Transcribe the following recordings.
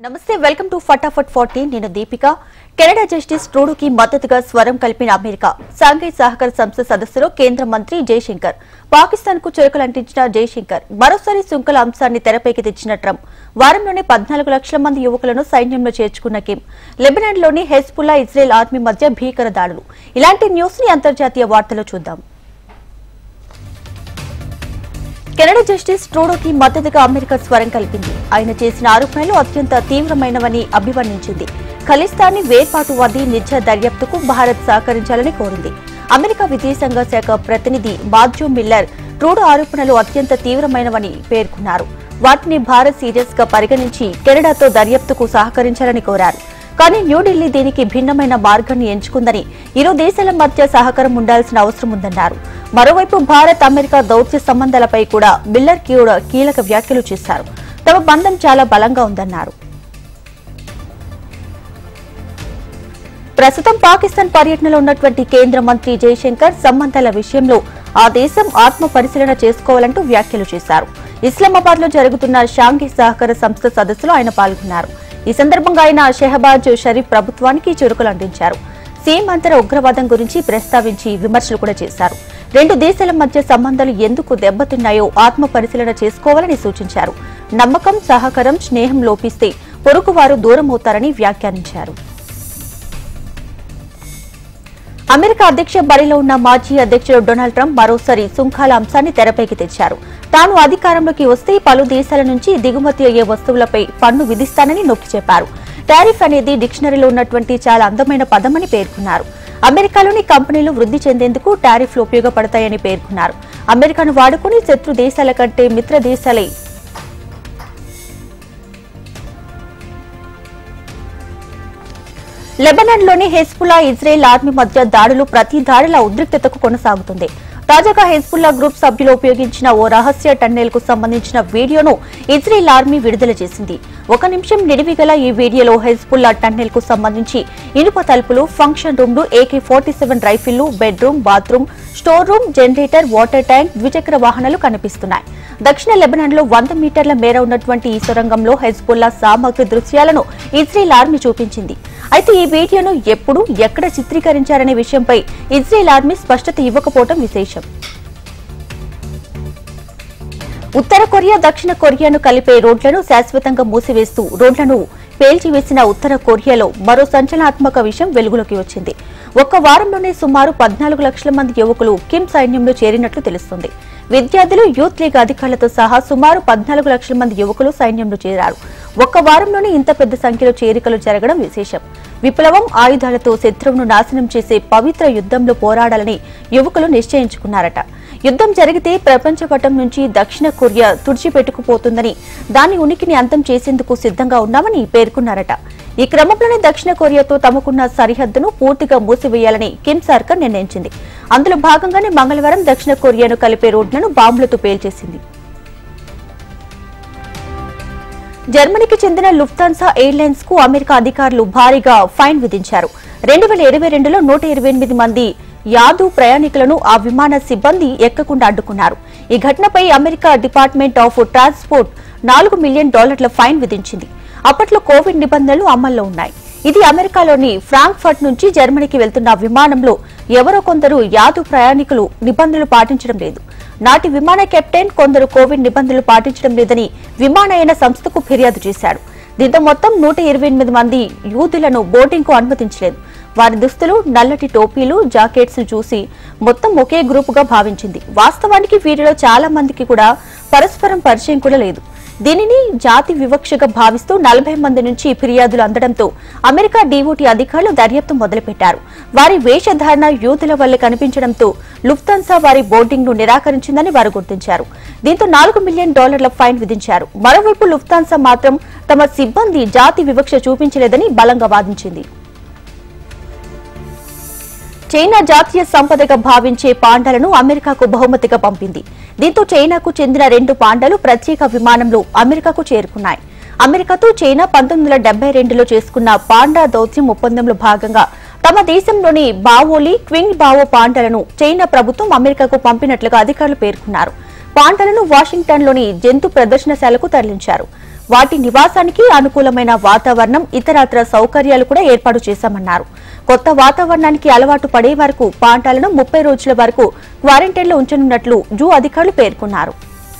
నమస్తే welcome to ఫటాఫట్ forty నేను దీపిక కెనడా జస్టిస్ ట్రూడోకి మద్దతుగా స్వరం కలిపిన అమెరికా షాంఘై సహకార సంస్థ సదస్సులో కేంద్ర మంత్రి జయశంకర్ పాకిస్తాన్ కు చురకలు అంటించిన జయశంకర్ మరోసారి సుంకల అంశాన్ని తెరపైకి తెచ్చిన ట్రంప్ వారంలోనే పద్నాలుగు లక్షల మంది యువకులను సైన్యంలో చేర్చుకున్న కిమ్ లెబనాన్ లోని హెజ్బుల్లా ఇజ్రాయెల్ ఆర్మీ మధ్య భీకర దాడులు ఇలాంటి న్యూస్ ని అంతర్జాతీయ వార్తలో చూద్దాం కెనడా జస్టిస్ ట్రూడోకి మద్దతుగా అమెరికా స్వరం కల్పింది ఆయన చేసిన ఆరోపణలు అత్యంత తీవ్రమైనవని అభివర్ణించింది ఖలిస్తానీ వేర్పాటువాది నిజ దర్యాప్తుకు భారత్ సహకరించాలని కోరింది అమెరికా విదేశాంగ శాఖ ప్రతినిధి మాథ్యూ మిల్లర్ ట్రూడో ఆరోపణలు అత్యంత తీవ్రమైనవని పేర్కొన్నారు వాటిని భారత్ సీరియస్ గా పరిగణించి కెనడాతో దర్యాప్తుకు సహకరించాలని కోరారు కానీ న్యూఢిల్లీ దీనికి భిన్నమైన మార్గాన్ని ఎంచుకుందని ఇరు దేశాల మధ్య సహకారం ఉండాల్సిన అవసరం ఉందన్నారు మరోవైపు భారత్ అమెరికా దౌత్య సంబంధాలపై కూడా మిల్లర్ కూడా కీలక వ్యాఖ్యలు చేశారు తమ బంధం చాలా బలంగా ఉందన్నారు ప్రస్తుతం పాకిస్తాన్ పర్యటనలో ఉన్నటువంటి కేంద్ర మంత్రి జయశంకర్ సంబంధాల విషయంలో ఆ దేశం ఆత్మ పరిశీలన చేసుకోవాలంటూ వ్యాఖ్యలు చేశారు ఇస్లామాబాద్ లో జరుగుతున్న షాంఘై సహకార సంస్థ సదస్సులో ఆయన పాల్గొన్నారు ఈ సందర్భంగా ఆయన షెహబాజ్ షరీఫ్ ప్రభుత్వానికి చురుకులు అందించారు సీమాంతర ఉగ్రవాదం గురించి ప్రస్తావించి విమర్శలు కూడా చేశారు రెండు దేశాల మధ్య సంబంధాలు ఎందుకు దెబ్బతిన్నాయో ఆత్మ పరిశీలన చేసుకోవాలని సూచించారు నమ్మకం సహకారం స్నేహం లోపిస్తే పొరుగువారు దూరమవుతారని వ్యాఖ్యానించారు అమెరికా అధ్యక్ష బరిలో ఉన్న మాజీ అధ్యక్షుడు డొనాల్డ్ ట్రంప్ మరోసారి సుంకాల అంశాన్ని తెరపైకి తెచ్చారు తాను అధికారంలోకి వస్తే పలు దేశాల నుంచి దిగుమతి అయ్యే వస్తువులపై పన్ను విధిస్తానని నొక్కి చెప్పారు టారిఫ్ అనేది డిక్షనరీలో ఉన్నటువంటి చాలా అందమైన పదమని పేర్కొన్నారు అమెరికాలోని కంపెనీలు వృద్ధి చెందేందుకు టారిఫ్లు ఉపయోగపడతాయని పేర్కొన్నారు అమెరికాను వాడుకుని శత్రు దేశాల కంటే మిత్ర దేశాలై లెబనాన్ లోని హెజ్బుల్లా ఇజ్రాయెల్ ఆర్మీ మధ్య దాడులు ప్రతి దాడిల ఉద్రిక్తతకు కొనసాగుతుంది తాజాగా హెజ్బుల్లా గ్రూప్ సభ్యులు ఉపయోగించిన ఓ రహస్య టన్నెల్ కు సంబంధించిన వీడియోను ఇజ్రాయెల్ ఆర్మీ విడుదల చేసింది ఒక నిమిషం నిడివి గల ఈ వీడియోలో హెజ్బుల్లా టన్నెల్ కు సంబంధించి ఇనుప తలుపులు ఫంక్షన్ రూమ్లు ఏకే ఫార్టీ సెవెన్ రైఫిళ్లు bedroom bathroom store room generator water tank ద్విచక్ర వాహనాలు కనిపిస్తున్నాయి దక్షిణ లెబనాన్ లో వంద మీటర్ల మేర ఉన్నటువంటి ఈ సొరంగంలో హెజ్బుల్లా సామగ్రి దృశ్యాలను ఇజ్రాయెల్ ఆర్మీ చూపించింది అయితే ఈ వీడియోను ఎప్పుడు ఎక్కడ చిత్రీకరించారనే విషయంపై ఇజ్రాయెల్ ఆర్మీ స్పష్టత ఇవ్వకపోవడం విశేషం ఉత్తర కొరియా దక్షిణ కొరియాను కలిపే రోడ్లను శాశ్వతంగా మూసివేస్తూ రోడ్లను పేల్చివేసిన ఉత్తర కొరియాలో మరో సంచలనాత్మక విషయం వెలుగులోకి వచ్చింది ఒక్క వారంలోనే సుమారు పద్నాలుగు లక్షల మంది యువకులు కిమ్ సైన్యంలో చేరినట్లు తెలుస్తుంది విద్యార్థులు యూత్ లీగ్ అధికారులతో సహా సుమారు పద్నాలుగు లక్షల మంది యువకులు సైన్యంలో చేరారు ఒక్క వారంలోనే ఇంత పెద్ద సంఖ్యలో చేరికలు జరగడం విశేషం విప్లవం ఆయుధాలతో శత్రువును నాశనం చేసే పవిత్ర యుద్ధంలో పోరాడాలని యువకులు నిశ్చయించుకున్నారట యుద్ధం జరిగితే ప్రపంచ పటం నుంచి దక్షిణ కొరియా తుడిచిపెట్టుకుపోతుందని దాని ఉనికిని అంతం చేసేందుకు సిద్ధంగా ఉన్నామని పేర్కొన్నారట ఈ క్రమంలోనే దక్షిణ కొరియాతో తమకున్న సరిహద్దును పూర్తిగా మూసివేయాలని కిమ్ సర్కార్ నిర్ణయించింది అందులో భాగంగానే మంగళవారం దక్షిణ కొరియాను కలిపే రోడ్లను బాంబులతో పేల్చేసింది జర్మనీకి చెందిన లుఫ్తాన్సా ఎయిర్లైన్స్ కు అమెరికా అధికారులు భారీగా ఫైన్ విధించారు రెండు వేల ఇరవై రెండులో నూట ఇరవై ఎనిమిది మంది యాదు ప్రయాణికులను ఆ విమాన సిబ్బంది ఎక్కకుండా అడ్డుకున్నారు ఈ ఘటనపై అమెరికా డిపార్ట్మెంట్ ఆఫ్ ట్రాన్స్పోర్ట్ నాలుగు మిలియన్ డాలర్ల ఫైన్ విధించింది అప్పట్లో కోవిడ్ నిబంధనలు అమల్లో ఉన్నాయి ఇది అమెరికాలోని ఫ్రాంక్ఫర్ట్ నుంచి జర్మనీకి వెళ్తున్న విమానంలో ఎవరో కొందరు యాదు ప్రయాణికులు నిబంధనలు పాటించడం లేదు నాటి విమాన కెప్టెన్ కొందరు కోవిడ్ నిబంధనలు పాటించడం లేదని విమానయాన సంస్థకు ఫిర్యాదు చేశాడు దీంతో మొత్తం నూట ఇరవై ఎనిమిది మంది యూదులను బోర్డింగ్ కు అనుమతించలేదు వారి దుస్తులు నల్లటి టోపీలు జాకెట్స్ చూసి మొత్తం ఒకే గ్రూపుగా భావించింది వాస్తవానికి వీరిలో చాలా మందికి కూడా పరస్పరం పరిచయం కూడా లేదు దీనిని జాతి వివక్షగా భావిస్తూ నలభై మంది నుంచి ఫిర్యాదులు అందడంతో అమెరికా డీఓటీ అధికారులు దర్యాప్తు మొదలుపెట్టారు వారి వేషధారణ యూతుల వల్లే కనిపించడంతో లుఫ్తాన్సా వారి బోర్డింగ్ ను నిరాకరించిందని వారు గుర్తించారు దీంతో నాలుగు మిలియన్ డాలర్ల ఫైన్ విధించారు మరోవైపు లుఫ్తాన్సా మాత్రం తమ సిబ్బంది జాతి వివక్ష చూపించలేదని బలంగా వాదించింది చైనా జాతీయ సంపదగా భావించే పాండాలను అమెరికాకు బహుమతిగా పంపింది దీంతో చైనాకు చెందిన రెండు పాండాలు ప్రత్యేక విమానంలో అమెరికాకు చేరుకున్నాయి అమెరికాతో చైనా పంతొమ్మిది వందల డెబ్బై రెండులో చేసుకున్న పాండా దౌత్యం ఒప్పందంలో భాగంగా తమ దేశంలోని బావోలి ట్వింగ్ బావో పాండాలను చైనా ప్రభుత్వం అమెరికాకు పంపినట్లుగా అధికారులు పేర్కొన్నారు పాండాలను వాషింగ్టన్లోని జంతు ప్రదర్శనశాలకు తరలించారు వాటి నివాసానికి అనుకూలమైన వాతావరణం ఇతరత్ర సౌకర్యాలు కూడా ఏర్పాటు చేశామన్నారు కొత్త వాతావరణానికి అలవాటు పడే వరకు పాంటాలను ముప్పై రోజుల వరకు క్వారంటైన్లో ఉంచనున్నట్లు జూ అధికారులు పేర్కొన్నారు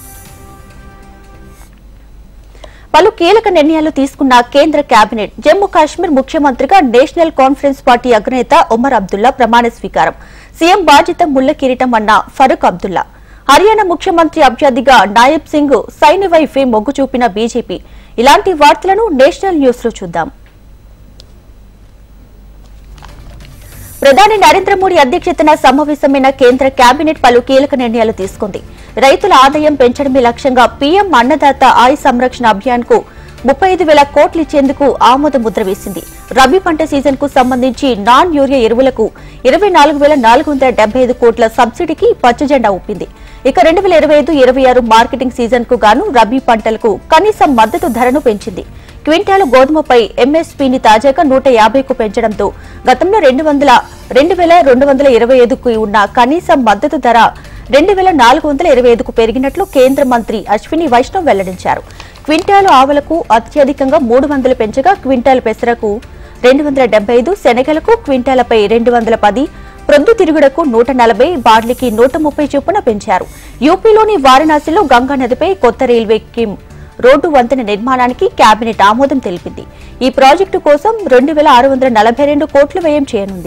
పలు కీలక నిర్ణయాలు తీసుకున్న కేంద్ర కేబినెట్ జమ్మూ కాశ్మీర్ ముఖ్యమంత్రిగా నేషనల్ కాన్ఫరెన్స్ పార్టీ అగ్రనేత ఒమర్ అబ్దుల్లా ప్రమాణ స్వీకారం సీఎం బాధ్యత ముల్ల కిరీటం అన్న ఫరూక్ అబ్దుల్లా హర్యానా ముఖ్యమంత్రి అభ్యర్థిగా నాయబ్ సింగ్ సైని వైఫే మొగ్గు చూపిన బీజేపీ ఇలాంటి వార్తలను నేషనల్ న్యూస్ లో చూద్దాం ప్రధాని నరేంద్ర మోడీ అధ్యక్షతన సమావేశమైన కేంద్ర కేబినెట్ పలు కీలక నిర్ణయాలు తీసుకుంది రైతుల ఆదాయం పెంచడమే లక్ష్యంగా పీఎం అన్నదాత ఆయ సంరక్షణ అభియాన్ కు ముప్పై ఐదు వేల కోట్లు ఇచ్చేందుకు ఆమోద ముద్ర వేసింది రబీ పంట సీజన్ కు సంబంధించి నాన్ యూరియా ఎరువులకు ఇరవై నాలుగు వేల నాలుగు వందల డెబ్బై ఐదు కోట్ల సబ్సిడీకి పచ్చజెండా ఊపింది ఇక రెండు వేల ఇరవై ఐదు ఇరవై ఆరు మార్కెటింగ్ సీజన్ కు గాను రబీ పంటలకు కనీస మద్దతు ధరను పెంచింది క్వింటాలు గోధుమపై ఎంఎస్పీని తాజాగా నూట యాభైకు పెంచడంతో గతంలో రెండు వందల రెండు వేల రెండు వందల ఇరవై ఐదుకు ఉన్న కనీస మద్దతు ధర రెండు వేల నాలుగు వందల ఇరవై ఐదుకు పెరిగినట్లు కేంద్ర మంత్రి అశ్విని వైష్ణవ్ వెల్లడించారు క్వింటాలు ఆవులకు అత్యధికంగా మూడు వందలు పెంచగా క్వింటాలు పెసరకు రెండు వందల డెబ్బై ఐదు శనగలకు క్వింటాలపై రెండు వందల పది ప్రొద్దుతిరుగుడకు నూట నలభై బార్లీకి నూట ముప్పై చొప్పున పెంచారు యూపీలోని వారణాసిలో గంగా నదిపై కొత్త రైల్వే కిమ్ రోడ్డు వంతెన నిర్మాణానికి కేబినెట్ ఆమోదం తెలిపింది ఈ ప్రాజెక్టు కోసం రెండు వేల ఆరు వందల నలభై రెండు కోట్లు వ్యయం చేయనుంది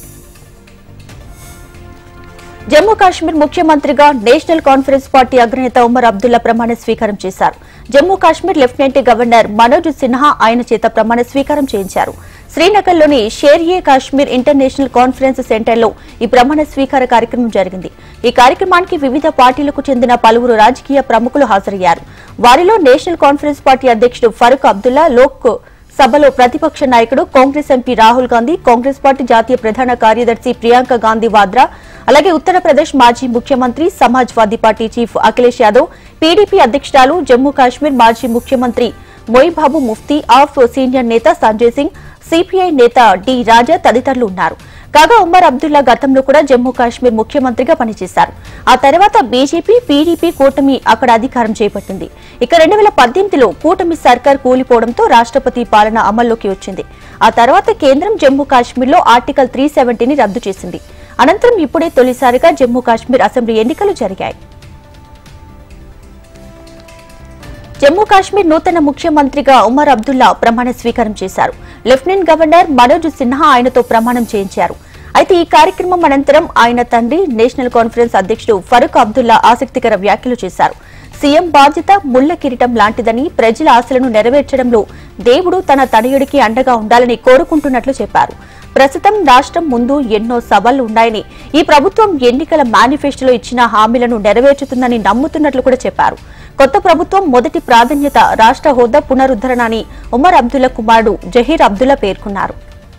జమ్మూ కాశ్మీర్ ముఖ్యమంత్రిగా నేషనల్ కాన్ఫరెన్స్ పార్టీ అగ్రనేత ఉమర్ అబ్దుల్లా ప్రమాణ స్వీకారం చేశారు జమ్మూ కాశ్మీర్ లెఫ్టినెంట్ గవర్నర్ మనోజ్ సిన్హా ఆయన చేత ప్రమాణ స్వీకారం చేయించారు శ్రీనగర్లోని షేర్ ఏ కాశ్మీర్ ఇంటర్నేషనల్ కాన్ఫరెన్స్ సెంటర్లో ఈ ప్రమాణ స్వీకార కార్యక్రమం జరిగింది ఈ కార్యక్రమానికి వివిధ పార్టీలకు చెందిన పలువురు రాజకీయ ప్రముఖులు హాజరయ్యారు వారిలో నేషనల్ కాన్ఫరెన్స్ పార్టీ అధ్యక్షుడు ఫరూక్ అబ్దుల్లా లోక్ సభలో ప్రతిపక్ష నాయకుడు Congress MP Rahul Gandhi Congress party జాతీయ ప్రధాన కార్యదర్శి ప్రియాంక గాంధీ వాద్రా అలాగే ఉత్తరప్రదేశ్ మాజీ ముఖ్యమంత్రి Samajwadi party chief Akhilesh Yadav PDP అధ్యక్షురాలు జమ్మూ కాశ్మీర్ మాజీ ముఖ్యమంత్రి మొయిబాబు ముఫ్తీ ఆఫ్ సీనియర్ నేత సంజయ్ సింగ్ సిపిఐ నేత డి రాజా తదితరులు ఉన్నారు కాగా ఉమర్ అబ్దుల్లా గతంలో కూడా జమ్మూ కాశ్మీర్ ముఖ్యమంత్రిగా పనిచేశారు ఆ తర్వాత బీజేపీ పీడీపీ కూటమి అక్కడ అధికారం చేపట్టింది ఇక రెండు వేల పద్దెనిమిదిలో కూటమి సర్కార్ కూలిపోవడంతో రాష్ట్రపతి పాలన అమల్లోకి వచ్చింది ఆ తర్వాత కేంద్రం జమ్మూ కాశ్మీర్లో ఆర్టికల్ త్రీ సెవెంటీని రద్దు చేసింది అనంతరం ఇప్పుడే తొలిసారిగా జమ్మూ కాశ్మీర్ అసెంబ్లీ ఎన్నికలు జరిగాయి జమ్మూ కాశ్మీర్ నూతన ముఖ్యమంత్రిగా ఉమర్ అబ్దుల్లా ప్రమాణ స్వీకారం చేశారు లెఫ్టినెంట్ గవర్నర్ మనోజ్ సిన్హా ఆయనతో ప్రమాణం చేయించారు అయితే ఈ కార్యక్రమం అనంతరం ఆయన తండ్రి నేషనల్ కాన్ఫరెన్స్ అధ్యక్షుడు ఫరూక్ అబ్దుల్లా ఆసక్తికర వ్యాఖ్యలు చేశారు సీఎం బాధ్యత ముళ్ల కిరీటం లాంటిదని ప్రజల ఆశలను నెరవేర్చడంలో దేవుడు తన తనయుడికి అండగా ఉండాలని కోరుకుంటున్నట్లు చెప్పారు ప్రస్తుతం రాష్ట్రం ముందు ఎన్నో సవాళ్లు ఉన్నాయని ఈ ప్రభుత్వం ఎన్నికల మేనిఫెస్టోలో ఇచ్చిన హామీలను నెరవేర్చుతుందని నమ్ముతున్నట్లు కూడా చెప్పారు కొత్త ప్రభుత్వం మొదటి ప్రాధాన్యత రాష్ట్ర హోదా పునరుద్ధరణ అని ఉమర్ అబ్దుల్లా కుమారుడు జహీర్ అబ్దుల్లా పేర్కొన్నారు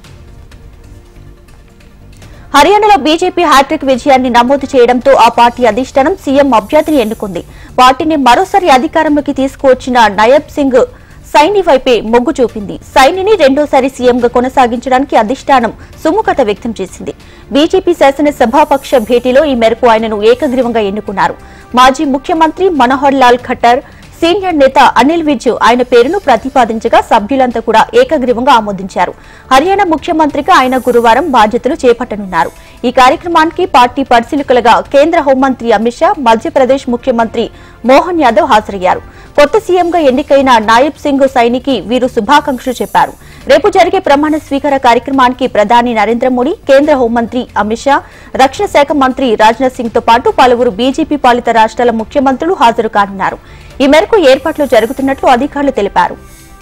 హర్యానాలో బీజేపీ హ్యాట్రిక్ విజయాన్ని నమోదు చేయడంతో ఆ పార్టీ అధిష్టానం సీఎం అభ్యర్థిని ఎన్నుకుంది పార్టీని మరోసారి అధికారంలోకి తీసుకువచ్చిన నయబ్ సింగ్ సైని వైపే మొగ్గు చూపింది సైనిని రెండోసారి సీఎంగా కొనసాగించడానికి అధిష్టానం సుముఖత వ్యక్తం చేసింది బీజేపీ శాసనసభాపక్ష భేటీలో ఈ మేరకు ఆయనను ఏకగ్రీవంగా ఎన్నుకున్నారు మాజీ ముఖ్యమంత్రి మనోహర్ లాల్ ఖట్టర్ సీనియర్ నేత అనిల్ విజ్ ఆయన పేరును ప్రతిపాదించగా సభ్యులంతా కూడా ఏకగ్రీవంగా ఆమోదించారు హర్యానా ముఖ్యమంత్రిగా ఆయన గురువారం బాధ్యతలు చేపట్టనున్నారు ఈ కార్యక్రమానికి పార్టీ పరిశీలకులుగా కేంద్ర హోంమంత్రి అమిత్ షా మధ్యప్రదేశ్ ముఖ్యమంత్రి మోహన్ యాదవ్ హాజరయ్యారు కొత్త సీఎంగా ఎన్నికైన నాయబ్ సింగ్ సైనికి వీరు శుభాకాంక్షలు చెప్పారు రేపు జరిగే ప్రమాణ స్వీకార కార్యక్రమానికి ప్రధాని నరేంద్ర మోడీ కేంద్ర హోంమంత్రి అమిత్ షా రక్షణ శాఖ మంత్రి రాజ్నాథ్ సింగ్ తో పాటు పలువురు బీజేపీ పాలిత రాష్ట్రాల ముఖ్యమంత్రులు హాజరు కానున్నారు ఈ మేరకు ఏర్పాట్లు జరుగుతున్నట్లు అధికారులు తెలిపారు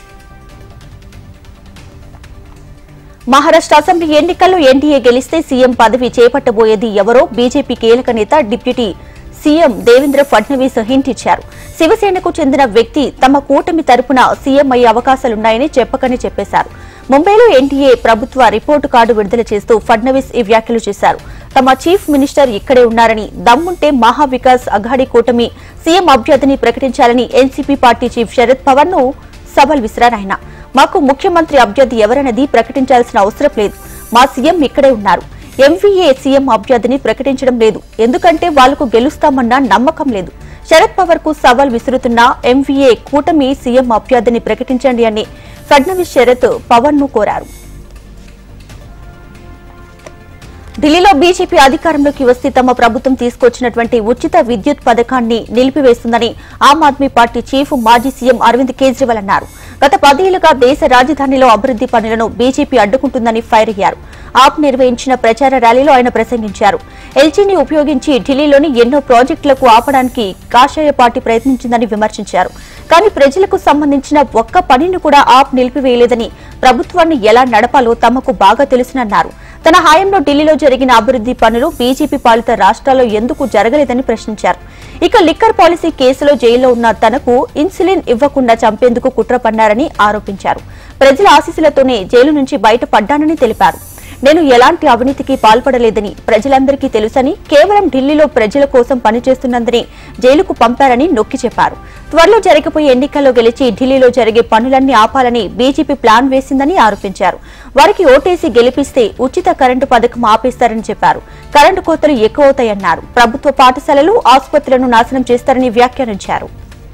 మహారాష్ట్ర అసెంబ్లీ ఎన్నికల్లో ఎన్డీఏ గెలిస్తే సీఎం పదవి చేపట్టబోయేది ఎవరో బీజేపీ కీలక నేత deputy CM Devendra Fadnavis hint ఇచ్చారు శివసేనకు చెందిన వ్యక్తి తమ కూటమి తరపున సీఎం అయ్యే అవకాశాలున్నాయని చెప్పకని చెప్పేశారు ముంబైలో ఎన్డీఏ ప్రభుత్వ రిపోర్టు కార్డు విడుదల చేస్తూ ఫడ్నవీస్ ఈ వ్యాఖ్యలు చేశారు తమ చీఫ్ మినిస్టర్ ఇక్కడే ఉన్నారని దమ్ముంటే మహా వికాస్ అఘాడీ కూటమి సీఎం అభ్యర్థిని ప్రకటించాలని NCP party chief Sharad Pawar ను సవాల్ విసిరారాయన మాకు ముఖ్యమంత్రి అభ్యర్థి ఎవరన్నది ప్రకటించాల్సిన అవసరం లేదు మా సీఎం ఇక్కడే ఉన్నారు ఎంవీఏ సీఎం అభ్యర్థిని ప్రకటించడం లేదు ఎందుకంటే వాళ్లకు గెలుస్తామన్న నమ్మకం లేదు శరద్ పవార్ కు సవాల్ విసురుతున్న ఎంవీఏ కూటమి సీఎం అభ్యర్థిని ప్రకటించండి అని ఫడ్నవీస్ శరత్ పవన్ ను కోరారు ఢిల్లీలో బీజేపీ అధికారంలోకి వస్తే తమ ప్రభుత్వం తీసుకొచ్చినటువంటి ఉచిత విద్యుత్ పథకాన్ని నిలిపివేస్తుందని ఆమ్ ఆద్మీ పార్టీ చీఫ్ మాజీ సీఎం అరవింద్ కేజ్రీవాల్ అన్నారు గత పదేళ్లుగా దేశ రాజధానిలో అభివృద్ది పనులను బీజేపీ అడ్డుకుంటుందని ఫైర్ అయ్యారు ఆప్ నిర్వహించిన ప్రచార ర్యాలీలో ఆయన ప్రసంగించారు ఎల్జీని ఉపయోగించి ఢిల్లీలోని ఎన్నో ప్రాజెక్టులకు ఆపడానికి కాషాయ పార్టీ ప్రయత్నించిందని విమర్శించారు కానీ ప్రజలకు సంబంధించిన ఒక్క పనిని కూడా ఆప్ నిలిపివేయలేదని ప్రభుత్వాన్ని ఎలా నడపాలో తమకు బాగా తెలుసునన్నారు తన హయాంలో ఢిల్లీలో జరిగిన అభివృద్ది పనులు బీజేపీ పాలిత రాష్ట్రాల్లో ఎందుకు జరగలేదని ప్రశ్నించారు ఇక లిక్కర్ పాలసీ కేసులో జైల్లో ఉన్న తనకు ఇన్సులిన్ ఇవ్వకుండా చంపేందుకు కుట్ర పన్నారని ఆరోపించారు ప్రజల ఆశీస్సులతోనే జైలు నుంచి బయటపడ్డానని తెలిపారు నేను ఎలాంటి అవినీతికి పాల్పడలేదని ప్రజలందరికీ తెలుసని కేవలం ఢిల్లీలో ప్రజల కోసం పనిచేస్తున్నందని జైలుకు పంపారని నొక్కి చెప్పారు త్వరలో జరగబోయే ఎన్నికల్లో గెలిచి ఢిల్లీలో జరిగే పనులన్నీ ఆపాలని బీజేపీ ప్లాన్ వేసిందని ఆరోపించారు వారికి ఓటేసి గెలిపిస్తే ఉచిత కరెంటు పథకం ఆపేస్తారని చెప్పారు కరెంటు కోతలు ఎక్కువవుతాయన్నారు ప్రభుత్వ పాఠశాలలు ఆసుపత్రులను నాశనం చేస్తారని వ్యాఖ్యానించారు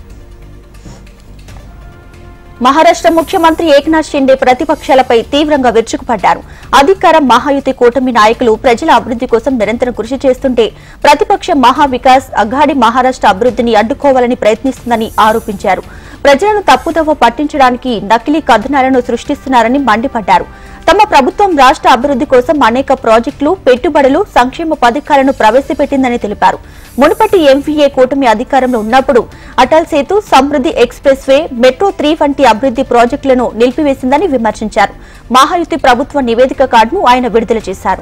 మహారాష్ట్ర ముఖ్యమంత్రి ఏక్నాథ్ షిండే ప్రతిపక్షాలపై తీవ్రంగా విరుచుకుపడ్డారు అధికార మహాయుతి కూటమి నాయకులు ప్రజల అభివృద్ధి కోసం నిరంతరం కృషి చేస్తుంటే ప్రతిపక్ష మహావికాస్ అఘాడి మహారాష్ట్ర అభివృద్ధిని అడ్డుకోవాలని ప్రయత్నిస్తుందని ఆరోపించారు ప్రజలను తప్పుదోవ పట్టించడానికి నకిలీ కథనాలను సృష్టిస్తున్నారని మండిపడ్డారు తమ ప్రభుత్వం రాష్ట్ర అభివృద్ధి కోసం అనేక ప్రాజెక్టులు పెట్టుబడులు సంక్షేమ పథకాలను ప్రవేశపెట్టిందని తెలిపారు మునుపటి ఎంవీఏ కూటమి అధికారంలో ఉన్నప్పుడు Atal Setu Samruddhi expressway metro three వంటి అభివృద్ధి ప్రాజెక్టులను నిలిపివేసిందని విమర్శించారు మహాయుతి ప్రభుత్వ నివేదిక కార్డును ఆయన విడుదల చేశారు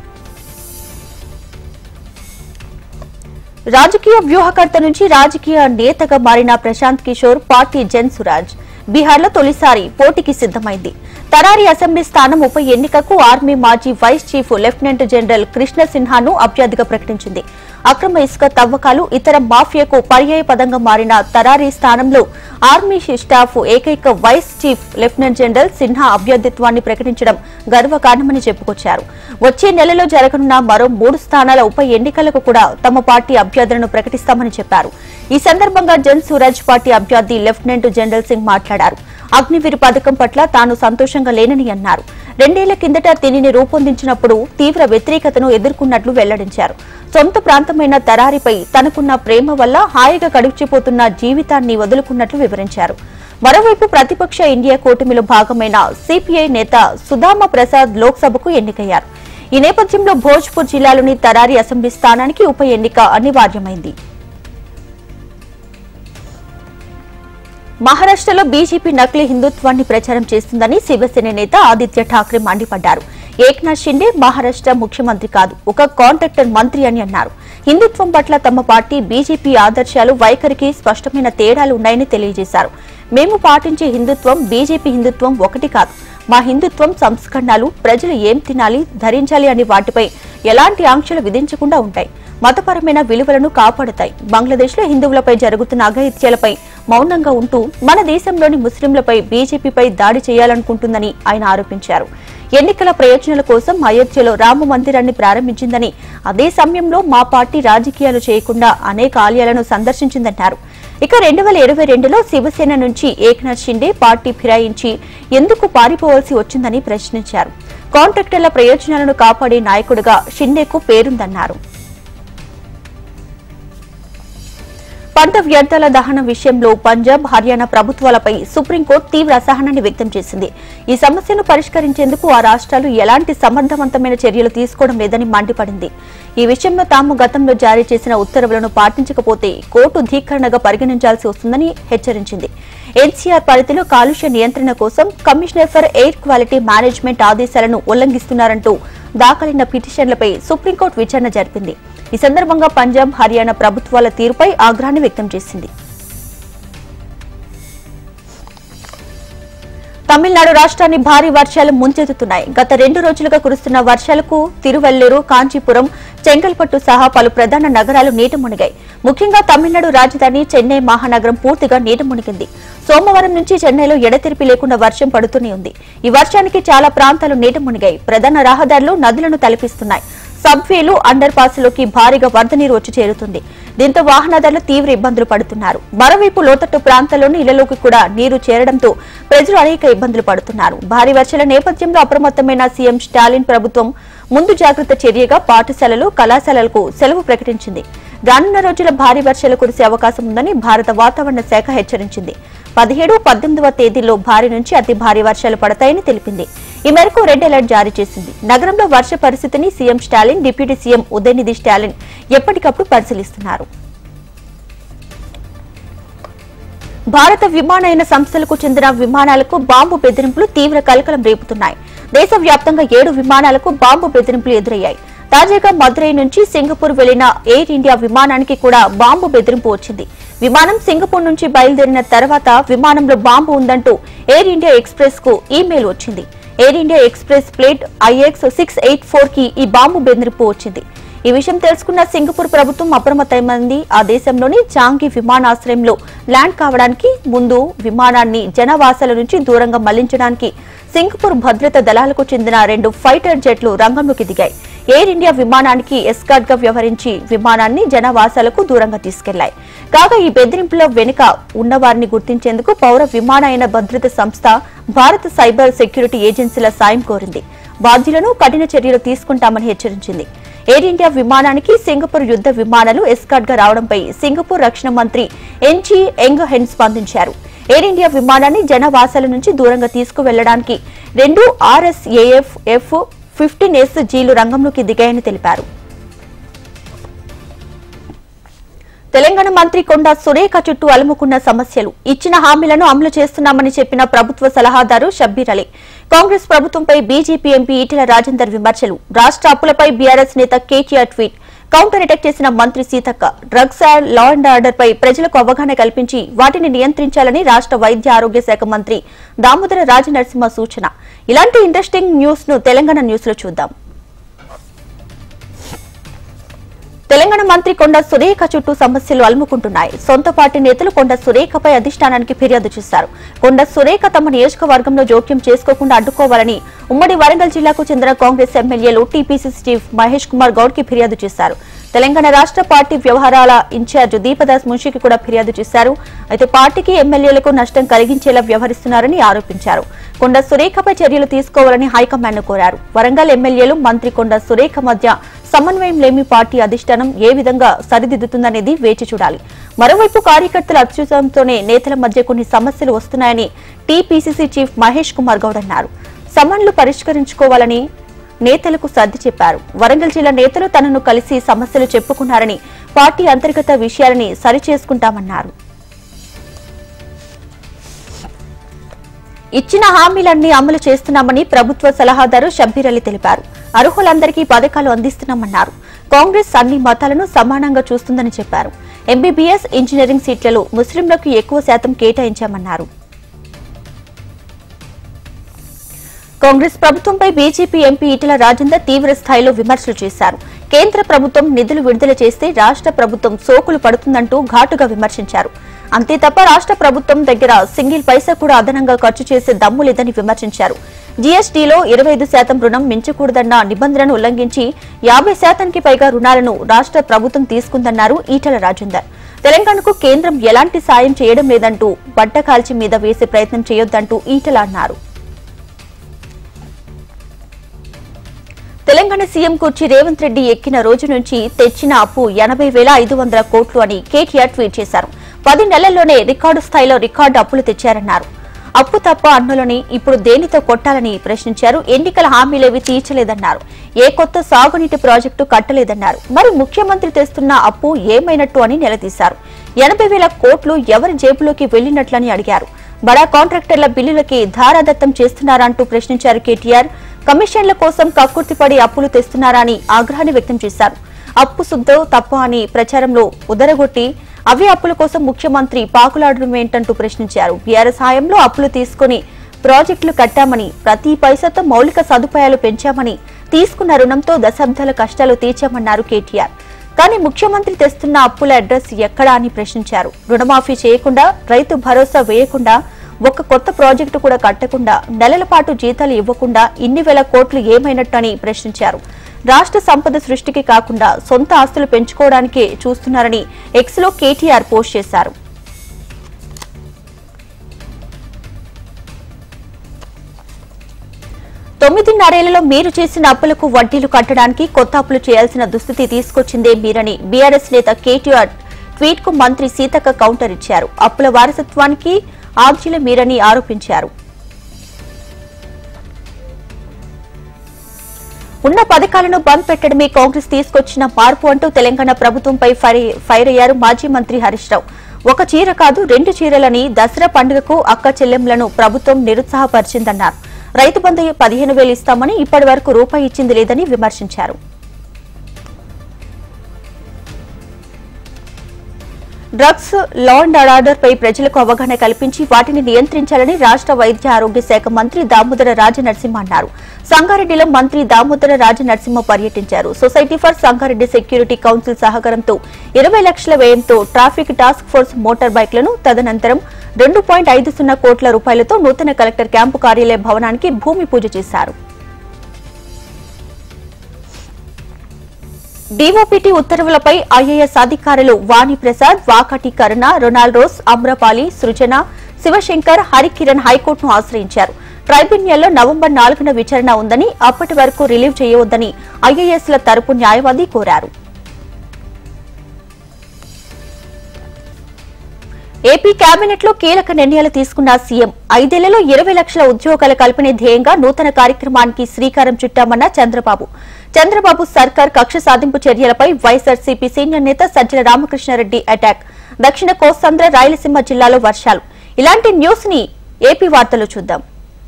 రాజకీయ వ్యూహకర్త నుంచి రాజకీయ నేతగా మారిన ప్రశాంత్ కిషోర్ పార్టీ జన్ సురాజ్ బీహార్లో తొలిసారి పోటీకి సిద్దమైంది తరారి అసెంబ్లీ స్థానం ఉప ఎన్నికకు ఆర్మీ మాజీ vice chief lieutenant general Krishna సిన్హాను అభ్యర్థిగా ప్రకటించింది అక్రమ ఇసుక తవ్వకాలు ఇతర మాఫియాకు పర్యాయ పదంగా మారిన తరారి స్థానంలో ఆర్మీ స్టాఫ్ ఏకైక vice chief lieutenant general Sinha అభ్యర్థిత్వాన్ని ప్రకటించడం గర్వకారణమని చెప్పుకొచ్చారు వచ్చే నెలలో జరగనున్న మరో మూడు స్థానాల ఉప ఎన్నికలకు కూడా తమ పార్టీ అభ్యర్థులను ప్రకటిస్తామని చెప్పారు ఈ సందర్భంగా జన్ సూరజ్ పార్టీ అభ్యర్థి లెఫ్టినెంట్ జనరల్ సింగ్ మాట్లాడారు అగ్నివీర్ పథకం పట్ల తాను సంతోషంగా లేనని అన్నారు రెండేళ్ల కిందట దీనిని రూపొందించినప్పుడు తీవ్ర వ్యతిరేకతను ఎదుర్కొన్నట్లు వెల్లడించారు సొంత ప్రాంతమైన తరారిపై తనకున్న ప్రేమ వల్ల హాయిగా గడిచిపోతున్న జీవితాన్ని వదులుకున్నట్లు వివరించారు మరోవైపు ప్రతిపక్ష ఇండియా కూటమిలో భాగమైన సిపిఐ నేత సుధామ ప్రసాద్ లోక్సభకు ఎన్నికయ్యారు ఈ నేపథ్యంలో భోజ్పూర్ జిల్లాలోని తరారి అసెంబ్లీ స్థానానికి ఉప ఎన్నిక అనివార్యమైంది మహారాష్ట్రలో బీజేపీ నకిలీ హిందుత్వాన్ని ప్రచారం చేస్తుందని శివసేన నేత ఆదిత్య ఠాక్రే మండిపడ్డారు ఏక్నాథ్ షిండే మహారాష్ట్ర ముఖ్యమంత్రి కాదు ఒక కాంట్రాక్టర్ మంత్రి అని అన్నారు హిందుత్వం పట్ల తమ పార్టీ బీజేపీ ఆదర్శాలు వైఖరికి స్పష్టమైన తేడాలు ఉన్నాయని తెలియజేశారు మేము పాటించే హిందుత్వం బీజేపీ హిందుత్వం ఒకటి కాదు మా హిందుత్వం సంస్కరణలు ప్రజలు ఏం తినాలి ధరించాలి అనే వాటిపై ఎలాంటి ఆంక్షలు విధించకుండా ఉంటాయి మతపరమైన విలువలను కాపాడుతాయి బంగ్లాదేశ్లో హిందువులపై జరుగుతున్న అఘాయిత్యాలపై మౌనంగా ఉంటూ మన దేశంలోని ముస్లింలపై బీజేపీపై దాడి చేయాలనుకుంటుందని ఆయన ఆరోపించారు ఎన్నికల ప్రయోజనాల కోసం అయోధ్యలో రామ మందిరాన్ని ప్రారంభించిందని అదే సమయంలో మా పార్టీ రాజకీయాలు చేయకుండా అనేక ఆలయాలను సందర్శించిందన్నారు ఇక రెండు వేల ఇరవై రెండులో శివసేన నుంచి ఏక్నాథ్ షిండే పార్టీ ఫిరాయించి ఎందుకు పారిపోవాల్సి వచ్చిందని ప్రశ్నించారు కాంట్రాక్టర్ల ప్రయోజనాలను కాపాడే నాయకుడిగా షిండేకు పేరుందన్నారు పంట వ్యర్థాల దహనం విషయంలో పంజాబ్ హర్యానా ప్రభుత్వాలపై సుప్రీంకోర్టు తీవ్ర అసహనాన్ని వ్యక్తం చేసింది ఈ సమస్యను పరిష్కరించేందుకు ఆ రాష్ట్రాలు ఎలాంటి సమర్థవంతమైన చర్యలు తీసుకోవడం లేదని మండిపడింది ఈ విషయంలో తాము గతంలో జారీ చేసిన ఉత్తర్వులను పాటించకపోతే కోర్టు ధీకరణగా పరిగణించాల్సి వస్తుందని హెచ్చరించింది ఎన్సీఆర్ పరిధిలో కాలుష్య నియంత్రణ కోసం commissioner for air quality management ఆదేశాలను ఉల్లంఘిస్తున్నారంటూ దాఖలైన పిటిషన్లపై సుప్రీంకోర్టు విచారణ జరిపింది ఈ సందర్భంగా పంజాబ్ హర్యానా ప్రభుత్వాల తీరుపై ఆగ్రహాన్ని వ్యక్తం చేసింది తమిళనాడు రాష్ట్రాన్ని భారీ వర్షాలు ముంచెత్తుతున్నాయి గత రెండు రోజులుగా కురుస్తున్న వర్షాలకు తిరువల్లూరు కాంచీపురం చెంగల్పట్టు సహా పలు ప్రధాన నగరాలు నీట మునిగాయి ముఖ్యంగా తమిళనాడు రాజధాని చెన్నై మహానగరం పూర్తిగా నీట మునిగింది సోమవారం నుంచి చెన్నైలో ఎడతెరిపి లేకుండా వర్షం పడుతూనే ఉంది ఈ వర్షానికి చాలా ప్రాంతాలు నీట మునిగాయి ప్రధాన రహదారులు నదులను తలపిస్తున్నాయి సబ్వేలు అండర్ పాస్లోకి భారీగా వరద నీరు వచ్చి చేరుతుంది దీంతో వాహనదారులు తీవ్ర ఇబ్బందులు పడుతున్నారు మరోవైపు లోతట్టు ప్రాంతాల్లోని ఇళ్లలోకి కూడా నీరు చేరడంతో ప్రజలు అనేక ఇబ్బందులు పడుతున్నారు భారీ వర్షాల నేపథ్యంలో అప్రమత్తమైన సీఎం స్టాలిన్ ప్రభుత్వం ముందు జాగ్రత్త చర్యగా పాఠశాలలు కళాశాలలకు సెలవు ప్రకటించింది రానున్న రోజుల భారీ వర్షాలు కురిసే అవకాశం ఉందని భారత వాతావరణ శాఖ హెచ్చరించింది పదిహేడు పద్దెనిమిదవ తేదీల్లో భారీ నుంచి అతి భారీ వర్షాలు పడతాయని తెలిపింది ఈ మేరకు రెడ్ అలర్ట్ జారీ చేసింది నగరంలో వర్ష పరిస్థితిని CM Stalin deputy CM Udhayanidhi Stalin ఎప్పటికప్పుడు పరిశీలిస్తున్నారు భారత విమానయాన సంస్థలకు చెందిన విమానాలకు బాంబు బెదిరింపులు తీవ్ర కలకలం రేపుతున్నాయి దేశవ్యాప్తంగా ఏడు విమానాలకు బాంబు బెదిరింపులు ఎదురయ్యాయి తాజాగా మదురై నుంచి సింగపూర్ వెళ్లిన ఎయిర్ ఇండియా విమానానికి కూడా బాంబు బెదిరింపు వచ్చింది విమానం సింగపూర్ నుంచి బయలుదేరిన తర్వాత విమానంలో బాంబు ఉందంటూ ఎయిర్ ఇండియా ఎక్స్ప్రెస్ కు ఈమెయిల్ వచ్చింది Air India Express flight IX six eight four కి ఈ బాంబు బెదిరింపు వచ్చింది ఈ విషయం తెలుసుకున్న సింగపూర్ ప్రభుత్వం అప్రమత్తమైంది ఆ దేశంలోని చాంగి విమానాశ్రయంలో ల్యాండ్ కావడానికి ముందు విమానాన్ని జనవాసాల నుంచి దూరంగా మళ్లించడానికి సింగపూర్ భద్రతా దళాలకు చెందిన రెండు ఫైటర్ జెట్లు రంగంలోకి దిగాయి ఎయిర్ ఇండియా విమానానికి ఎస్కార్ట్ గా వ్యవహరించి విమానాన్ని జనవాసాలకు దూరంగా తీసుకెళ్లాయి కాగా ఈ బెదిరింపుల వెనుక ఉన్నవారిని గుర్తించేందుకు పౌర విమానయాన భద్రత సంస్థ భారత సైబర్ సెక్యూరిటీ ఏజెన్సీల సాయం కోరింది బాధ్యులను కఠిన చర్యలు తీసుకుంటామని హెచ్చరించింది ఎయిర్ ఇండియా విమానానికి సింగపూర్ యుద్ధ విమానాలు ఎస్కార్ట్ గా రావడంపై సింగపూర్ రక్షణ మంత్రి ఎన్జీ ఎంగ్ హెన్ స్పందించారు ఎయిర్ ఇండియా విమానాన్ని జనవాసాల నుంచి దూరంగా తీసుకువెళ్లడానికి రెండు ఆర్ఎస్ఏఎఫ్ ఎఫ్ ఫిఫ్టీన్ ఎస్ జీలు రంగంలోకి దిగాయని తెలిపారు తెలంగాణ మంత్రి కొండా సురేఖ చుట్టూ అలుముకున్న సమస్యలు ఇచ్చిన హామీలను అమలు చేస్తున్నామని చెప్పిన ప్రభుత్వ సలహాదారు షబ్బీర్ అలీ కాంగ్రెస్ ప్రభుత్వంపై బీజేపీ ఎంపీ ఈటెల రాజేందర్ విమర్శలు రాష్ట్ర అప్పులపై బీఆర్ఎస్ నేత కేటీఆర్ ట్వీట్ కౌంటర్ అటాక్ చేసిన మంత్రి Seethakka drugs and law and order పై ప్రజలకు అవగాహన కల్పించి వాటిని నియంత్రించాలని రాష్ట్ర వైద్య ఆరోగ్య శాఖ మంత్రి దామోదర రాజనరసింహ సూచన ఇలాంటి ఇంట్రెస్టింగ్ న్యూస్ ను తెలంగాణ న్యూస్ లో చూద్దాం తెలంగాణ మంత్రి కొండ సురేఖ చుట్టూ సమస్యలు అలుముకుంటున్నాయి సొంత పార్టీ నేతలు కొండ సురేఖపై అధిష్టానానికి ఫిర్యాదు చేశారు కొండ సురేఖ తమ నియోజకవర్గంలో జోక్యం చేసుకోకుండా అడ్డుకోవాలని ఉమ్మడి వరంగల్ జిల్లాకు చెందిన కాంగ్రెస్ ఎమ్మెల్యేలు టీపీసీసీ చీఫ్ మహేష్ కుమార్ గౌడ్ కి ఫిర్యాదు చేశారు తెలంగాణ రాష్ట్ర పార్టీ వ్యవహారాల ఇన్ఛార్జ్ దీపదాస్ మున్షికి కూడా ఫిర్యాదు చేశారు అయితే పార్టీకి ఎమ్మెల్యేలకు నష్టం కలిగించేలా వ్యవహరిస్తున్నారని ఆరోపించారు కొండ సురేఖపై చర్యలు తీసుకోవాలని హైకమాండ్ కోరారు వరంగల్ ఎమ్మెల్యేలు మంత్రి కొండ సురేఖ మధ్య సమన్వయం లేమి పార్టీ అధిష్టానం ఏ విధంగా సరిదిద్దుతుందనేది వేచి చూడాలి మరోవైపు కార్యకర్తల అత్యుత్సాహంతోనే నేతల మధ్య కొన్ని సమస్యలు వస్తున్నాయని టీపీసీసీ చీఫ్ మహేష్ కుమార్ గౌడ్ అన్నారు సమన్లు పరిష్కరించుకోవాలని నేతలకు సర్ది చెప్పారు వరంగల్ జిల్లా నేతలు తనను కలిసి సమస్యలు చెప్పుకున్నారని పార్టీ అంతర్గత విషయాలని సరిచేసుకుంటామన్నారు ఇచ్చిన హామీలన్నీ అమలు చేస్తున్నామని ప్రభుత్వ సలహాదారు షబ్బీర్ అలీ తెలిపారు అర్హులందరికీ పథకాలు అందిస్తున్నామన్నారు కాంగ్రెస్ అన్ని మతాలను సమానంగా చూస్తుందని చెప్పారు ఎంబీబీఎస్ ఇంజనీరింగ్ సీట్లలో ముస్లింలకు ఎక్కువ శాతం కేటాయించామన్నారు కాంగ్రెస్ ప్రభుత్వంపై బీజేపీ ఎంపీ ఈటెల రాజేందర్ తీవ్ర స్థాయిలో విమర్శలు చేశారు కేంద్ర ప్రభుత్వం నిధులు విడుదల చేస్తే రాష్ట్ర ప్రభుత్వం సోకులు పడుతుందంటూ ఘాటుగా విమర్శించారు అంతే తప్ప రాష్ట్ర ప్రభుత్వం దగ్గర సింగిల్ పైసా కూడా అదనంగా ఖర్చు చేసే దమ్ము లేదని విమర్శించారు జీఎస్టీలో ఇరవై ఐదు శాతం రుణం మించకూడదన్న నిబంధనను ఉల్లంఘించి యాభై శాతానికి పైగా రుణాలను రాష్ట్ర ప్రభుత్వం తీసుకుందన్నారు ఈటెల రాజేందర్ తెలంగాణకు కేంద్రం ఎలాంటి సాయం చేయడం లేదంటూ బట్టకాల్చి మీద వేసే ప్రయత్నం చేయొద్దంటూ ఈటెల అన్నారు తెలంగాణ సీఎం కుర్చీ రేవంత్ రెడ్డి ఎక్కిన రోజు నుంచి తెచ్చిన అప్పు ఎనభై వేల ఐదు వందల కోట్లు అని కేటీఆర్ ట్వీట్ చేశారు పది నెలల్లోనే రికార్డు స్థాయిలో రికార్డు అప్పులు తెచ్చారన్నారు అప్పు తప్ప అన్నులని ఇప్పుడు దేనితో కొట్టాలని ప్రశ్నించారు ఎన్నికల హామీలేవి తీర్చలేదన్నారు ఏ కొత్త సాగునీటి ప్రాజెక్టు కట్టలేదన్నారు మరి ముఖ్యమంత్రి తెస్తున్న అప్పు ఏమైనట్టు అని నిలదీశారు ఎనభై వేల కోట్లు ఎవరి జేబులోకి వెళ్లినట్లని అడిగారు బడా కాంట్రాక్టర్ల బిల్లులకి ధారాదత్తం చేస్తున్నారంటూ ప్రశ్నించారు కేటీఆర్ కమిషన్ల కోసం కక్కుర్తిపడి అప్పులు తెస్తున్నారా అని ఆగ్రహాన్ని వ్యక్తం చేశారు అప్పు శుద్ధం తప్ప అని ప్రచారంలో ఉదరగొట్టి అవే అప్పుల కోసం ముఖ్యమంత్రి పాకులాడడం ఏంటంటూ ప్రశ్నించారు బీఆర్ఎస్ హాయంలో అప్పులు తీసుకుని ప్రాజెక్టులు కట్టామని ప్రతి పైసతో మౌలిక సదుపాయాలు పెంచామని తీసుకున్న రుణంతో దశాబ్దాల కష్టాలు తీర్చామన్నారు కేటీఆర్ కానీ ముఖ్యమంత్రి తెస్తున్న అప్పుల అడ్రస్ ఎక్కడా అని ప్రశ్నించారు రుణమాఫీ చేయకుండా రైతు భరోసా వేయకుండా ఒక్క కొత్త ప్రాజెక్టు కూడా కట్టకుండా నెలల పాటు జీతాలు ఇవ్వకుండా ఇన్ని వేల కోట్లు ఏమైనట్టు అని ప్రశ్నించారు రాష్ట్ర సంపద సృష్టికి కాకుండా సొంత ఆస్తులు పెంచుకోవడానికే చూస్తున్నారని ఎక్స్ లో కేటీఆర్ పోస్ట్ చేశారు తొమ్మిదిన్నరేళ్లలో మీరు చేసిన అప్పులకు వడ్డీలు కట్టడానికి కొత్త అప్పులు చేయాల్సిన దుస్థితి తీసుకొచ్చిందే మీరని బీఆర్ఎస్ నేత కేటీఆర్ ట్వీట్ కు మంత్రి సీతక్క కౌంటర్ ఇచ్చారు అప్పుల వారసత్వానికి ఆర్జీల మీరని ఆరోపించారు ఉన్న పథకాలను బంద్ పెట్టడమే కాంగ్రెస్ తీసుకొచ్చిన మార్పు అంటూ తెలంగాణ ప్రభుత్వంపై ఫైర్- ఫైర్ అయ్యారు మాజీ మంత్రి హరీష్ రావు ఒక చీర కాదు రెండు చీరలని దసరా పండుగకు అక్క చెల్లెంలను ప్రభుత్వం నిరుత్సాహపరిచిందన్నారు రైతు బంధు పదిహేను వేలు ఇస్తామని ఇప్పటి వరకు రూపాయి ఇచ్చింది లేదని విమర్శించారు డ్రగ్స్ లా అండ్ ఆర్డర్ పై ప్రజలకు అవగాహన కల్పించి వాటిని నియంత్రించాలని రాష్ట్ర వైద్య ఆరోగ్య శాఖ మంత్రి దామోదర రాజనరసింహ అన్నారు సంగారెడ్డిలో మంత్రి దామోదర రాజనరసింహ పర్యటించారు society for Sangareddy security council సహకారంతో ఇరవై లక్షల వ్యయంతో ట్రాఫిక్ టాస్క్ ఫోర్స్ మోటార్ బైక్లను తదనంతరం రెండు పాయింట్ ఐదు సున్నా కోట్ల రూపాయలతో నూతన కలెక్టర్ క్యాంపు కార్యాలయ భవనానికి భూమి పూజ చేశారు డీఓపీటీ ఉత్తర్వులపై ఐఏఎస్ అధికారులు వాణి ప్రసాద్ వాకటి కరుణ రొనాల్డోస్ అమ్రపాలి సృజన శివశంకర్ హరికిరణ్ హైకోర్టును ఆశ్రయించారు ట్రైబ్యునల్లో నవంబర్ నాలుగున విచారణ ఉందని అప్పటి వరకు రిలీవ్ చేయవద్దని ఐఏఎస్ల తరపు న్యాయవాది కోరారు ఏపీ కేబినెట్ లో కీలక నిర్ణయాలు తీసుకున్న సీఎం ఐదేళ్లలో ఇరవై లక్షల ఉద్యోగాల కల్పనే ధ్యేయంగా నూతన కార్యక్రమానికి శ్రీకారం చుట్టామన్న చంద్రబాబు చంద్రబాబు సర్కార్ కక్ష సాధింపు చర్యలపై వైఎస్ఆర్సీపీ సీనియర్ నేత సజ్జల రామకృష్ణారెడ్డి అటాక్ దక్షిణ కోస్తాంధ్ర రాయలసీమ జిల్లాలో వర్షాలు ఇలాంటి న్యూస్ ని ఏపీ వార్తలు చూద్దాం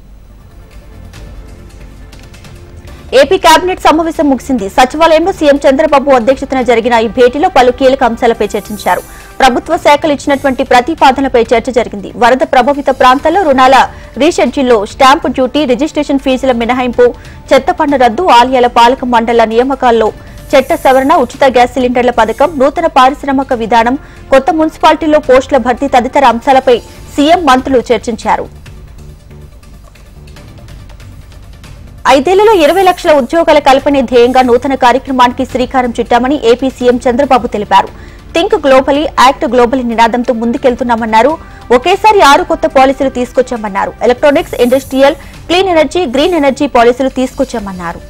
ఏపీ కేబినెట్ సమావేశం ముగిసింది సచివాలయంలో సీఎం చంద్రబాబు అధ్యక్షతన జరిగిన ఈ భేటీలో పలు కీలక అంశాలపై చర్చించారు ప్రభుత్వ శాఖలు ఇచ్చినటువంటి ప్రతిపాదనలపై చర్చ జరిగింది వరద ప్రభావిత ప్రాంతాల్లో రుణాల రీషెడ్యూల్లో స్టాంపు డ్యూటీ రిజిస్ట్రేషన్ ఫీజుల మినహాయింపు చెత్త పన్ను రద్దు ఆలయాల పాలక మండళ్ల నియామకాల్లో చట్ట సవరణ ఉచిత గ్యాస్ సిలిండర్ల పథకం నూతన పారిశ్రామిక విధానం కొత్త మున్సిపాలిటీల్లో పోస్టుల భర్తీ తదితర అంశాలపై సీఎం మంత్రులు చర్చించారు ఐదేళ్లలో ఇరవై లక్షల ఉద్యోగాల కల్పనే ధ్యేయంగా నూతన కార్యక్రమానికి శ్రీకారం చుట్టామని ఏపీ సీఎం చంద్రబాబు తెలిపారు థింక్ గ్లోబలీ యాక్ట్ గ్లోబలీ నినాదంతో ముందుకెళ్తున్నామన్నారు ఒకేసారి ఆరు కొత్త పాలసీలు తీసుకొచ్చామన్నారు electronics industrial clean energy green energy పాలసీలు తీసుకొచ్చామన్నారు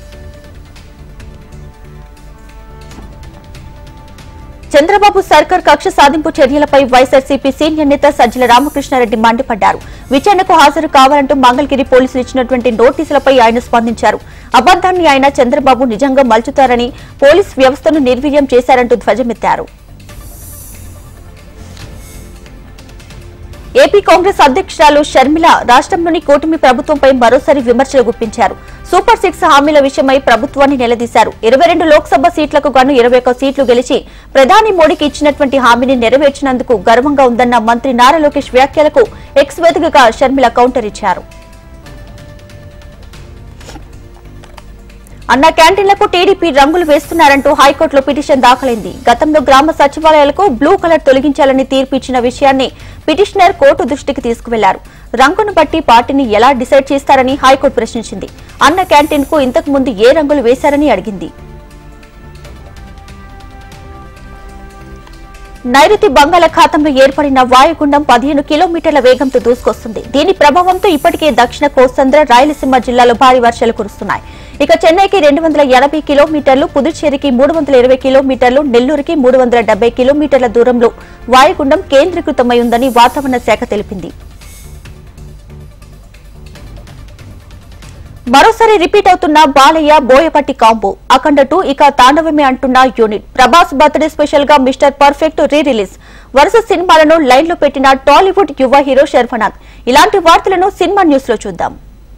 చంద్రబాబు సర్కార్ కక్ష సాధింపు చర్యలపై వైఎస్ఆర్సీపీ సీనియర్ నేత సజ్జల రామకృష్ణారెడ్డి మండిపడ్డారు విచారణకు హాజరు కావాలంటూ మంగళగిరి పోలీసులు ఇచ్చినటువంటి నోటీసులపై ఆయన స్పందించారు అబద్దాన్ని ఆయన చంద్రబాబు నిజంగా మలుచుతారని పోలీస్ వ్యవస్థను నిర్వీర్యం చేశారంటూ ధ్వజమెత్తారు ఏపీ కాంగ్రెస్ అధ్యక్షురాలు షర్మిల రాష్ట్రంలోని కూటమి ప్రభుత్వంపై మరోసారి విమర్శలు గుప్పించారు సూపర్ సిక్స్ హామీల విషయమై ప్రభుత్వాన్ని నిలదీశారు ఇరవై రెండు లోక్సభ సీట్లకు గాను ఇరవై ఒక్క సీట్లు గెలిచి ప్రధాని మోడీకి ఇచ్చినటువంటి హామీని నెరవేర్చినందుకు గర్వంగా ఉందన్న మంత్రి నారా లోకేష్ వ్యాఖ్యలకు ఎక్స్ వేదికగా షర్మిల కౌంటర్ ఇచ్చారు అన్న క్యాంటీన్లకు టీడీపీ రంగులు వేస్తున్నారంటూ హైకోర్టులో పిటిషన్ దాఖలైంది గతంలో గ్రామ సచివాలయాలకు బ్లూ కలర్ తొలగించాలని తీర్పు ఇచ్చిన విషయాన్ని పిటిషనర్ కోర్టు దృష్టికి తీసుకువెళ్లారు రంగును బట్టి పార్టీని ఎలా డిసైడ్ చేస్తారని హైకోర్టు ప్రశ్నించింది అన్న క్యాంటీన్ కు ఇంతకు ముందు ఏ రంగులు వేశారని అడిగింది నైరుతి బంగాళాఖాతంలో ఏర్పడిన వాయుగుండం పదిహేను కిలోమీటర్ల వేగంతో దూసుకొస్తుంది దీని ప్రభావంతో ఇప్పటికే దక్షిణ కోస్తాంధ్ర రాయలసీమ జిల్లాలో భారీ వర్షాలు కురుస్తున్నాయి ఇక చెన్నైకి రెండు వందల ఎనభై కిలోమీటర్లు పుదుచ్చేరికి మూడు వందల ఇరవై కిలోమీటర్లు నెల్లూరుకి మూడు వందల డెబ్బై కిలోమీటర్ల దూరంలో వాయుగుండం కేంద్రీకృతమై ఉందని వాతావరణ శాఖ తెలిపింది మరోసారి రిపీట్ అవుతున్న బాలయ్య బోయపట్టి కాంబో అఖండ టూ ఇక తాండవమే అంటున్న యూనిట్ ప్రభాస్ బర్త్డే స్పెషల్ గా మిస్టర్ పర్ఫెక్ట్ రీ రిలీజ్ వరుస సినిమాలను లైన్ లో పెట్టిన టాలీవుడ్ యువ హీరో శర్ఫనాథ్ ఇలాంటి వార్తలను సినిమా న్యూస్ లో చూద్దాం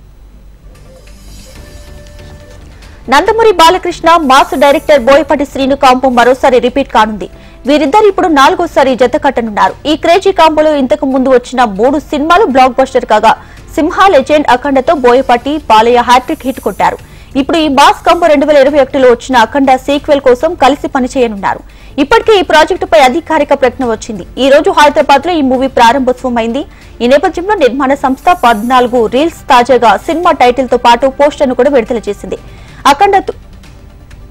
Nandamuri Balakrishna mass director Boyapati Srinu combo మరోసారి రిపీట్ కానుంది వీరిద్దరు ఇప్పుడు నాలుగోసారి జత కట్టనున్నారు ఈ క్రేజీ కాంబోలో ఇంతకు ముందు వచ్చిన మూడు సినిమాలు బ్లాక్ బస్టర్ కాగా సింహ లెజెండ్ అఖండతో బోయపాటి బాలయ్య హ్యాట్రిక్ హిట్ కొట్టారు ఇప్పుడు ఈ మాస్ కాంబో రెండు వేల ఇరవై ఒకటిలో వచ్చిన అఖండ సీక్వెల్ కోసం కలిసి పనిచేయనున్నారు ఇప్పటికే ఈ ప్రాజెక్టుపై అధికారిక ప్రకటన వచ్చింది ఈ రోజు హైదరాబాద్ లో ఈ మూవీ ప్రారంభోత్సవం అయింది ఈ నేపథ్యంలో నిర్మాణ సంస్థ పద్నాలుగు రీల్స్ తాజాగా సినిమా టైటిల్ తో పాటు పోస్టర్ ను కూడా విడుదల చేసింది Akhanda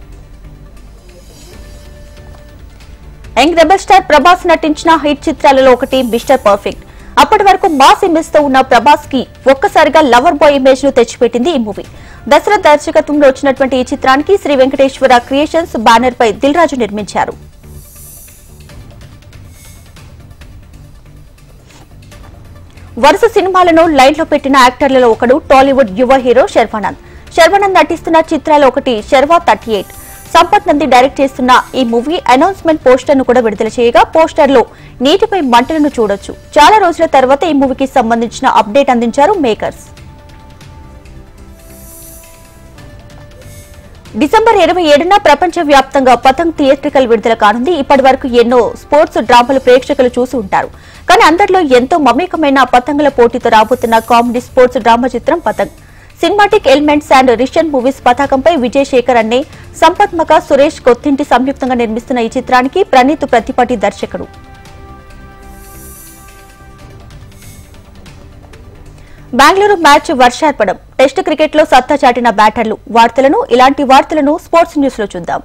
young rebel star Prabhas నటించిన హిట్ చిత్రాలలో ఒకటి మిస్టర్ పర్ఫెక్ట్ అప్పటి వరకు మాస్ ఇమేజ్ తో ఉన్న ప్రభాస్ కి ఒక్కసారిగా లవర్ బాయ్ ఇమేజ్ ను తెచ్చిపెట్టింది ఈ మూవీ దసరా దర్శకత్వంలో వచ్చినటువంటి ఈ చిత్రానికి శ్రీ వెంకటేశ్వర క్రియేషన్స్ బ్యానర్ పై దిల్ రాజు నిర్మించారు వరుస సినిమాలను లైన్ లో పెట్టిన యాక్టర్లలో ఒకడు టాలీవుడ్ యువ హీరో శర్వానంద్ శర్వానంద్ నటిస్తున్న చిత్రాలు ఒకటి Sharwa thirty eight Sampath Nandi direct చేస్తున్న ఈ మూవీ అనౌన్స్మెంట్ పోస్టర్ ను కూడా విడుదల చేయగా పోస్టర్ లో నీటిపై మంటలను చూడొచ్చు చాలా రోజుల తర్వాత ఈ మూవీకి సంబంధించిన అప్డేట్ అందించారు మేకర్స్ డిసెంబర్ ఇరవై ఏడున ప్రపంచ వ్యాప్తంగా పతంగ్ థియేట్రికల్ విడుదల కానుంది ఇప్పటి వరకు ఎన్నో స్పోర్ట్స్ డ్రామాలు ప్రేక్షకులు చూసి ఉంటారు కానీ అందరిలో ఎంతో మమేకమైన పతంగుల పోటీతో రాబోతున్న కామెడీ స్పోర్ట్స్ డ్రామా చిత్రం పతంగ్ సినిమాటిక్ ఎలిమెంట్స్ అండ్ రిషన్ మూవీస్ పతాకంపై విజయ్ శేఖర్ అన్నే సంపత్మక సురేష్ కొత్తింటి సంయుక్తంగా నిర్మిస్తున్న ఈ చిత్రానికి ప్రణీత్ ప్రతిపాటి దర్శకుడు బెంగళూరు మ్యాచ్ వర్షార్పణం టెస్ట్ క్రికెట్ లో సత్తా చాటిన బ్యాటర్లు వార్తలను ఇలాంటి వార్తలను స్పోర్ట్స్ న్యూస్ లో చూద్దాం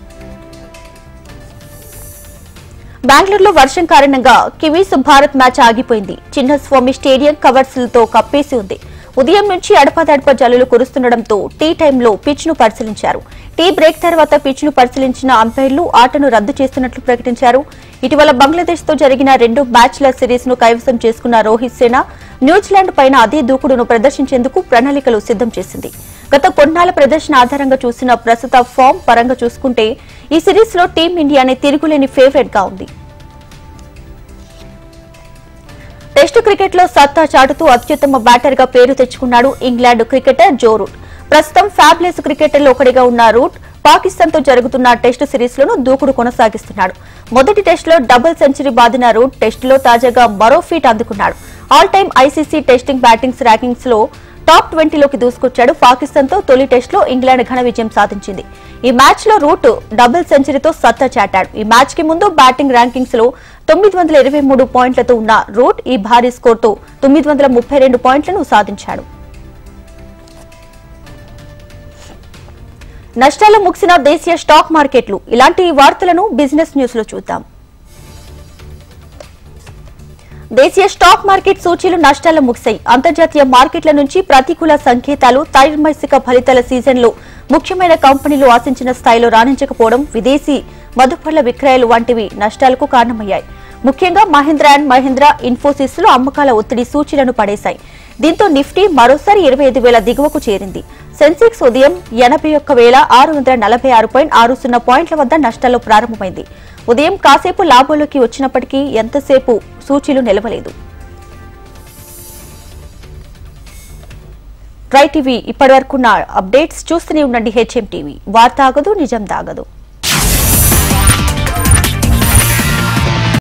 బెంగళూరులో వర్షం కారణంగా కివీస్ భారత్ మ్యాచ్ ఆగిపోయింది చిన్నస్వామి స్టేడియం కవర్స్ లతో కప్పేసి ఉంది ఉదయం నుంచి అడపాదడప జల్లులు కురుస్తుండటంతో టీ టైంలో పిచ్ ను పరిశీలించారు టీ బ్రేక్ తర్వాత పిచ్ ను పరిశీలించిన అంపైర్లు ఆటను రద్దు చేస్తున్నట్లు ప్రకటించారు ఇటీవల బంగ్లాదేశ్ తో జరిగిన రెండు మ్యాచ్ల సిరీస్ ను కైవసం చేసుకున్న రోహిత్ సేన న్యూజిలాండ్ పైన అదే దూకుడును ప్రదర్శించేందుకు ప్రణాళికలు సిద్ధం చేసింది గత కొన్నాళ్ల ప్రదర్శన ఆధారంగా చూసిన ప్రస్తుత ఫామ్ పరంగా చూసుకుంటే ఈ సిరీస్ లో టీమిండియానే తిరుగులేని ఫేవరెట్ గా ఉంది టెస్టు క్రికెట్ లో సత్తా చాటుతూ అత్యుత్తమ బ్యాటర్ గా పేరు తెచ్చుకున్నాడు ఇంగ్లాండ్ క్రికెటర్ జో రూట్ ప్రస్తుతం ఫ్యాబ్లెస్ క్రికెటర్లో ఒకటిగా ఉన్న రూట్ పాకిస్తాన్ తో జరుగుతున్న టెస్టు సిరీస్ లోను దూకుడు కొనసాగిస్తున్నాడు మొదటి టెస్టులో డబుల్ సెంచరీ బాదిన రూట్ టెస్టులో తాజాగా మరో ఫీట్ అందుకున్నాడు all time ICC testing battings rankings లో టాప్ ట్వంటీలోకి దూసుకొచ్చాడు పాకిస్తాన్ తో తొలి టెస్టులో ఇంగ్లాండ్ ఘన విజయం సాధించింది ఈ మ్యాచ్ లో రూట్ డబుల్ సెంచరీతో సత్తా చాటాడు ఈ మ్యాచ్ కి ముందు బ్యాటింగ్ ర్యాంకింగ్స్ లో తొమ్మిది వందల ఇరవై మూడు పాయింట్లతో ఉన్న రూట్ ఈ భారీ స్కోర్తో తొమ్మిది వందల ముప్పై రెండు పాయింట్లను సాధించాడు నష్టాలు ముగిసిన దేశీయ స్టాక్ మార్కెట్లు ఇలాంటి వార్తలను బిజినెస్ న్యూస్ లో చూద్దాం దేశీయ స్టాక్ మార్కెట్ సూచీలు నష్టాల్లో ముగిశాయి అంతర్జాతీయ మార్కెట్ల నుంచి ప్రతికూల సంకేతాలు త్రైమాసిక ఫలితాల సీజన్లో ముఖ్యమైన కంపెనీలు ఆశించిన స్థాయిలో రాణించకపోవడం విదేశీ మదుపర్ల విక్రయాలు వంటివి నష్టాలకు కారణమయ్యాయి ముఖ్యంగా మహీంద్రా అండ్ మహీంద్రా ఇన్ఫోసిస్ లో అమ్మకాల ఒత్తిడి సూచీలను పడేశాయి దీంతో నిఫ్టీ మరోసారి ఇరవై ఐదు వేల దిగువకు చేరింది సెన్సెక్స్ ఉదయం ఎనభై ఒక్క వేల ఆరు వందల నలభై ఆరు పాయింట్ ఆరు సున్నా పాయింట్ల వద్ద నష్టాల్లో ప్రారంభమైంది ఉదయం కాసేపు లాభంలోకి వచ్చినప్పటికీ ఎంతసేపు సూచీలు నిలవలేదు ట్రై టీవీ ఇప్పటివరకున్న అప్డేట్స్ చూస్తూనే ఉండండి హెచ్ఎం టీవీ వార్త ఆగదు నిజం దాగదు